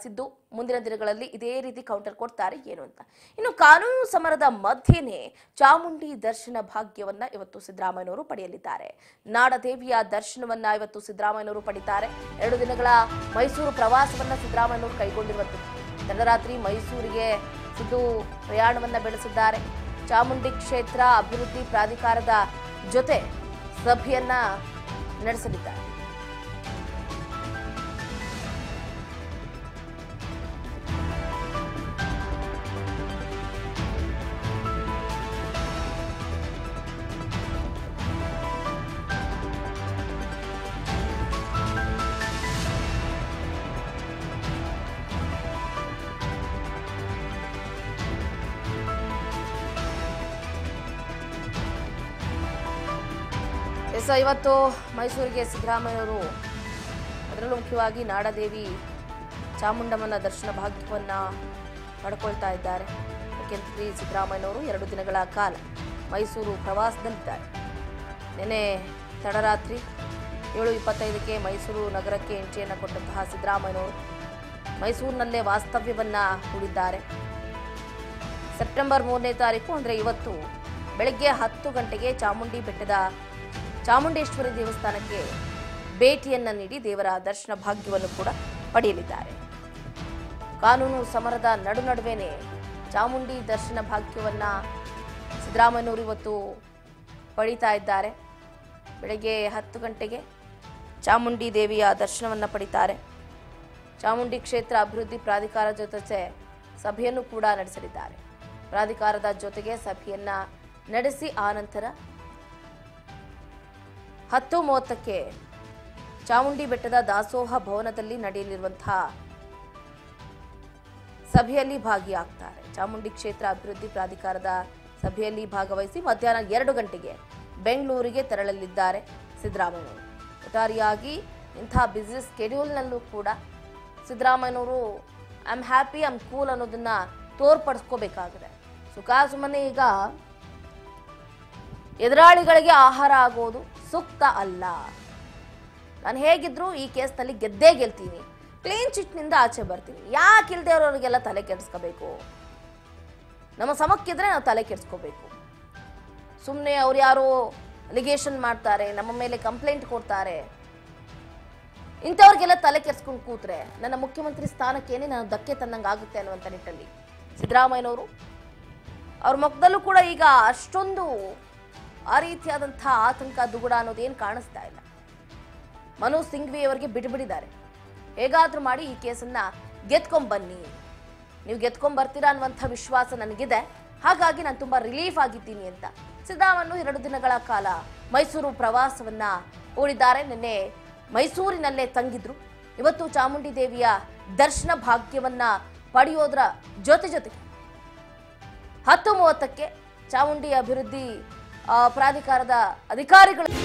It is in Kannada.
ಸಿದ್ದು ಮುಂದಿನ ದಿನಗಳಲ್ಲಿ ಇದೇ ರೀತಿ ಕೌಂಟರ್ ಕೊಡ್ತಾರೆ ಏನು ಅಂತ ಇನ್ನು ಕಾನೂನು ಸಮರದ ಮಧ್ಯೆನೇ ಚಾಮುಂಡಿ ದರ್ಶನ ಭಾಗ್ಯವನ್ನ ಇವತ್ತು ಸಿದ್ದರಾಮಯ್ಯನವರು ಪಡೆಯಲಿದ್ದಾರೆ ನಾಡದೇವಿಯ ದರ್ಶನವನ್ನ ಇವತ್ತು ಸಿದ್ದರಾಮಯ್ಯನವರು ಪಡಿತಾರೆ ಎರಡು ದಿನಗಳ ಮೈಸೂರು ಪ್ರವಾಸವನ್ನ ಸಿದ್ದರಾಮಯ್ಯನವರು ಕೈಗೊಂಡಿರುವಂಥದ್ದು ತಡರಾತ್ರಿ ಮೈಸೂರಿಗೆ ಸಿದ್ದು ಪ್ರಯಾಣವನ್ನ ಬೆಳೆಸಿದ್ದಾರೆ ಚಾಮುಂಡಿ ಕ್ಷೇತ್ರ ಅಭಿವೃದ್ಧಿ ಪ್ರಾಧಿಕಾರದ ಜೊತೆ ಸಭೆಯನ್ನ ನಡೆಸಲಿದ್ದಾರೆ ಎಸ್ ಇವತ್ತು ಮೈಸೂರಿಗೆ ಸಿದ್ದರಾಮಯ್ಯವರು ಅದರಲ್ಲೂ ಮುಖ್ಯವಾಗಿ ನಾಡದೇವಿ ಚಾಮುಂಡಮ್ಮನ ದರ್ಶನ ಭಾಗ್ಯವನ್ನ ಪಡ್ಕೊಳ್ತಾ ಇದ್ದಾರೆ ಮುಖ್ಯಮಂತ್ರಿ ಸಿದ್ದರಾಮಯ್ಯನವರು ಎರಡು ದಿನಗಳ ಕಾಲ ಮೈಸೂರು ಪ್ರವಾಸದಲ್ಲಿದ್ದಾರೆ ನಿನ್ನೆ ತಡರಾತ್ರಿ ಏಳು ಇಪ್ಪತ್ತೈದಕ್ಕೆ ಮೈಸೂರು ನಗರಕ್ಕೆ ಎಂಟ್ರಿಯನ್ನು ಕೊಟ್ಟಂತಹ ಸಿದ್ದರಾಮಯ್ಯನವರು ಮೈಸೂರಿನಲ್ಲೇ ವಾಸ್ತವ್ಯವನ್ನ ಹೂಡಿದ್ದಾರೆ ಸೆಪ್ಟೆಂಬರ್ ಮೂರನೇ ತಾರೀಕು ಅಂದರೆ ಇವತ್ತು ಬೆಳಗ್ಗೆ ಹತ್ತು ಗಂಟೆಗೆ ಚಾಮುಂಡಿ ಬೆಟ್ಟದ ಚಾಮುಂಡೇಶ್ವರಿ ದೇವಸ್ಥಾನಕ್ಕೆ ಭೇಟಿಯನ್ನ ನೀಡಿ ದೇವರ ದರ್ಶನ ಭಾಗ್ಯವನ್ನು ಕೂಡ ಪಡೆಯಲಿದ್ದಾರೆ ಕಾನೂನು ಸಮರದ ನಡು ನಡುವೆನೇ ಚಾಮುಂಡಿ ದರ್ಶನ ಭಾಗ್ಯವನ್ನ ಸಿದ್ದರಾಮಯ್ಯನವರು ಇವತ್ತು ಪಡೀತಾ ಇದ್ದಾರೆ ಬೆಳಗ್ಗೆ ಹತ್ತು ಗಂಟೆಗೆ ಚಾಮುಂಡಿ ದೇವಿಯ ದರ್ಶನವನ್ನು ಪಡಿತಾರೆ ಚಾಮುಂಡಿ ಕ್ಷೇತ್ರ ಅಭಿವೃದ್ಧಿ ಪ್ರಾಧಿಕಾರ ಜೊತೆ ಸಭೆಯನ್ನು ಕೂಡ ನಡೆಸಲಿದ್ದಾರೆ ಪ್ರಾಧಿಕಾರದ ಜೊತೆಗೆ ಸಭೆಯನ್ನ ನಡೆಸಿ ಆನಂತರ ಹತ್ತು ಮೂವತ್ತಕ್ಕೆ ಚಾಮುಂಡಿ ಬೆಟ್ಟದ ದಾಸೋಹ ಭವನದಲ್ಲಿ ನಡೆಯಲಿರುವಂತಹ ಸಭೆಯಲ್ಲಿ ಭಾಗಿಯಾಗ್ತಾರೆ ಚಾಮುಂಡಿ ಕ್ಷೇತ್ರ ಅಭಿವೃದ್ಧಿ ಪ್ರಾಧಿಕಾರದ ಸಭೆಯಲ್ಲಿ ಭಾಗವಹಿಸಿ ಮಧ್ಯಾಹ್ನ ಎರಡು ಗಂಟೆಗೆ ಬೆಂಗಳೂರಿಗೆ ತೆರಳಲಿದ್ದಾರೆ ಸಿದ್ದರಾಮಯ್ಯನವರು ಒಟ್ಟಾರೆಯಾಗಿ ಇಂಥ ಬ್ಯುಸಿ ಸ್ಕೆಡ್ಯೂಲ್ನಲ್ಲೂ ಕೂಡ ಸಿದ್ದರಾಮಯ್ಯನವರು I am happy I am cool ಅನ್ನೋದನ್ನ ತೋರ್ಪಡಿಸ್ಕೋಬೇಕಾಗಿದೆ ಸುಖ ಸುಮ್ಮನೆ ಈಗ ಎದುರಾಳಿಗಳಿಗೆ ಆಹಾರ ಆಗೋದು ಸೂಕ್ತ ಅಲ್ಲ ನಾನು ಹೇಗಿದ್ರು ಈ ಕೇಸ್ನಲ್ಲಿ ಗೆದ್ದೇ ಗೆಲ್ತೀನಿ ಕ್ಲೀನ್ ಚಿಟ್ನಿಂದ ಆಚೆ ಬರ್ತೀನಿ ಯಾಕೆ ಇಲ್ದೇ ಇರೋರಿಗೆಲ್ಲ ತಲೆ ಕೆಡಿಸ್ಕೋಬೇಕು ನಮ್ಮ ಸಮಕ್ಕಿದ್ರೆ ನಾವು ತಲೆ ಕೆಡಿಸ್ಕೋಬೇಕು ಸುಮ್ಮನೆ ಅವ್ರು ಯಾರೋ ಅಲಿಗೇಷನ್ ಮಾಡ್ತಾರೆ ನಮ್ಮ ಮೇಲೆ ಕಂಪ್ಲೇಂಟ್ ಕೊಡ್ತಾರೆ ಇಂಥವ್ರಿಗೆಲ್ಲ ತಲೆ ಕೆಡಿಸ್ಕೊಂಡು ಕೂತ್ರೆ ನನ್ನ ಮುಖ್ಯಮಂತ್ರಿ ಸ್ಥಾನಕ್ಕೇನೆ ನಾನು ಧಕ್ಕೆ ತಂದಂಗೆ ಆಗುತ್ತೆ ಅನ್ನುವಂಥ ನಿಟ್ಟಲ್ಲಿ ಸಿದ್ದರಾಮಯ್ಯನವರು ಅವ್ರ ಮುಖದಲ್ಲೂ ಕೂಡ ಈಗ ಅಷ್ಟೊಂದು ಆ ರೀತಿಯಾದಂಥ ಆತಂಕ ದುಗುಡ ಅನ್ನೋದೇನು ಕಾಣಿಸ್ತಾ ಇಲ್ಲ ಮನೋಜ್ ಸಿಂಘ್ವಿ ಅವರಿಗೆ ಬಿಟ್ಬಿಟ್ಟಿದ್ದಾರೆ ಹೇಗಾದ್ರೂ ಮಾಡಿ ಈ ಕೇಸನ್ನ ಗೆದ್ಕೊಂಡ್ ಬನ್ನಿ ನೀವು ಗೆದ್ಕೊಂಡ್ ಬರ್ತೀರಾ ಅನ್ನುವಂಥ ವಿಶ್ವಾಸ ನನಗಿದೆ ಹಾಗಾಗಿ ನಾನು ತುಂಬಾ ರಿಲೀಫ್ ಆಗಿದ್ದೀನಿ ಅಂತ ಸಿದ್ದರಾಮಯ್ಯ ಎರಡು ದಿನಗಳ ಕಾಲ ಮೈಸೂರು ಪ್ರವಾಸವನ್ನ ಹೂಡಿದ್ದಾರೆ ನಿನ್ನೆ ಮೈಸೂರಿನಲ್ಲೇ ತಂಗಿದ್ರು ಇವತ್ತು ಚಾಮುಂಡಿ ದೇವಿಯ ದರ್ಶನ ಭಾಗ್ಯವನ್ನ ಪಡೆಯೋದ್ರ ಜೊತೆ ಜೊತೆಗೆ ಹತ್ತು ಮೂವತ್ತಕ್ಕೆ ಚಾಮುಂಡಿ ಅಭಿವೃದ್ಧಿ ಆ, ಪ್ರಾಧಿಕಾರದ ಅಧಿಕಾರಿಗಳು